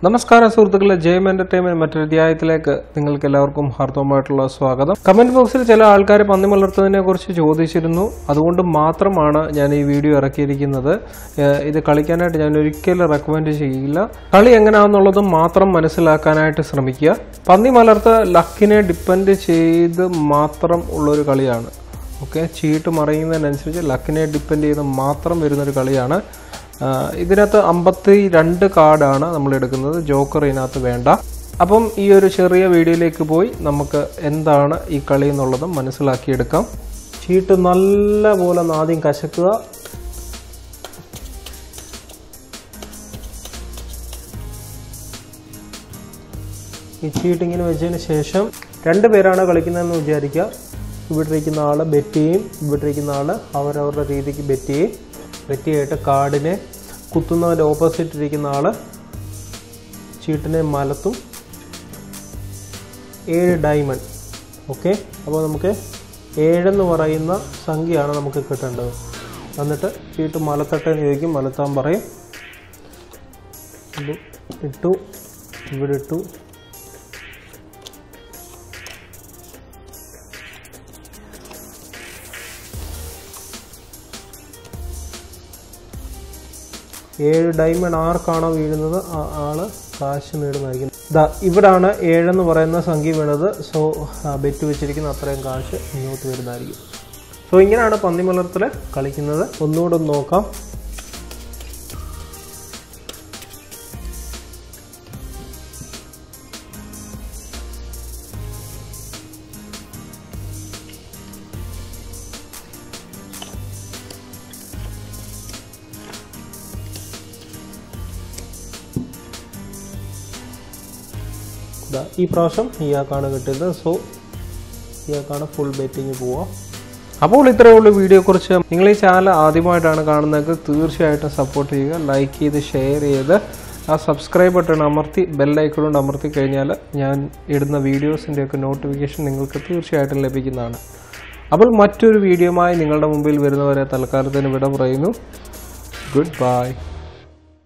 നമസ്കാരം സുഹൃത്തുക്കളെ ജെയിം എന്റർടൈൻമെന്റ് മറ്റൊരു അധ്യായത്തിലേക്ക് നിങ്ങൾക്ക് എല്ലാവർക്കും ഹാർദവമായിട്ടുള്ള സ്വാഗതം കമന്റ് ബോക്സിൽ ചില ആൾക്കാർ പന്നി വളർത്തുന്നതിനെ കുറിച്ച് ചോദിച്ചിരുന്നു അതുകൊണ്ട് മാത്രമാണ് ഞാൻ ഈ വീഡിയോ ഇറക്കിയിരിക്കുന്നത് ഏഹ് ഇത് കളിക്കാനായിട്ട് ഞാൻ ഒരിക്കലും റെക്കമെൻഡ് ചെയ്യില്ല കളി എങ്ങനെയാണെന്നുള്ളതും മാത്രം മനസ്സിലാക്കാനായിട്ട് ശ്രമിക്കുക പന്നി വളർത്ത ലക്കിനെ ഡിപ്പെൻഡ് ചെയ്ത് മാത്രം ഉള്ളൊരു കളിയാണ് ഓക്കെ ചീട്ട് മറിയുന്നതിനനുസരിച്ച് ലക്കിനെ ഡിപ്പെൻഡ് ചെയ്ത് മാത്രം വരുന്നൊരു കളിയാണ് ആ, ഇതിനകത്ത് അമ്പത്തി രണ്ട് കാർഡാണ് നമ്മൾ എടുക്കുന്നത് ജോക്കർ ഇതിനകത്ത് വേണ്ട അപ്പം ഈ ഒരു ചെറിയ വീഡിയോയിലേക്ക് പോയി നമുക്ക് എന്താണ് ഈ കളി എന്നുള്ളത് മനസ്സിലാക്കിയെടുക്കാം ചീട്ട് നല്ല പോലെ ഒന്ന് ആദ്യം കശക്കുക ഈ ചീട്ടിങ്ങനെ വെച്ചതിന് ശേഷം രണ്ട് പേരാണ് കളിക്കുന്നതെന്ന് വിചാരിക്കുക ഇവിടെ ഇരിക്കുന്ന ആൾ ബെറ്റ് ചെയ്യും ഇവിടെ ഇരിക്കുന്ന ആൾ അവരവരുടെ രീതിക്ക് ബെറ്റ് ചെയ്യും ബെറ്റ് ചെയ്തിട്ട് കാർഡിനെ കുത്തുന്നവൻ്റെ ഓപ്പോസിറ്റ് ഇരിക്കുന്ന ആൾ ചീട്ടിനെ മലത്തും ഏഴ് ഡയമണ്ട് ഓക്കെ അപ്പോൾ നമുക്ക് ഏഴെന്ന് പറയുന്ന സംഖ്യയാണ് നമുക്ക് കിട്ടേണ്ടത് എന്നിട്ട് ചീട്ട് മലത്തട്ടെ എന്ന് ചോദിക്കും മലത്താൻ പറയും ഇത് ഇട്ടു ഇവിടെ ഇട്ടു ഏഴ് ഡയമണ്ട് ആർക്കാണോ വീഴുന്നത് ആ ആള് കാശ് നേടുന്നതായിരിക്കും ദാ ഇവിടാണ് ഏഴെന്ന് പറയുന്ന സംഖ്യ വീണത് സോ ബെറ്റ് വെച്ചിരിക്കുന്ന അത്രയും കാശ് ഇങ്ങോട്ട് വരുന്നതായിരിക്കും സോ ഇങ്ങനെയാണ് പന്നി മലർത്തൽ കളിക്കുന്നത് ഒന്നുകൂടെ ഒന്ന് നോക്കാം ദാ ഈ പ്രാവശ്യം ഇയാൾക്കാണ് കിട്ടിയത് സോ ഇയാൾക്കാണ് ഫുൾ ബെറ്റിങ് പോവാം അപ്പോൾ ഇത്രയേ ഉള്ളൂ വീഡിയോയെക്കുറിച്ച് നിങ്ങൾ ഈ ചാനൽ ആദ്യമായിട്ടാണ് കാണുന്നതെങ്കിൽ തീർച്ചയായിട്ടും സപ്പോർട്ട് ചെയ്യുക ലൈക്ക് ചെയ്ത് ഷെയർ ചെയ്ത് ആ സബ്സ്ക്രൈബ് ബട്ടൺ അമർത്തി ബെല്ലൈക്കണോണ്ട് അമർത്തി കഴിഞ്ഞാൽ ഞാൻ ഇടുന്ന വീഡിയോസിൻ്റെയൊക്കെ നോട്ടിഫിക്കേഷൻ നിങ്ങൾക്ക് തീർച്ചയായിട്ടും ലഭിക്കുന്നതാണ് അപ്പോൾ മറ്റൊരു വീഡിയോയുമായി നിങ്ങളുടെ മുമ്പിൽ വരുന്നവരെ തൽക്കാലത്തിന് വിട പറയുന്നു ഗുഡ് ബൈ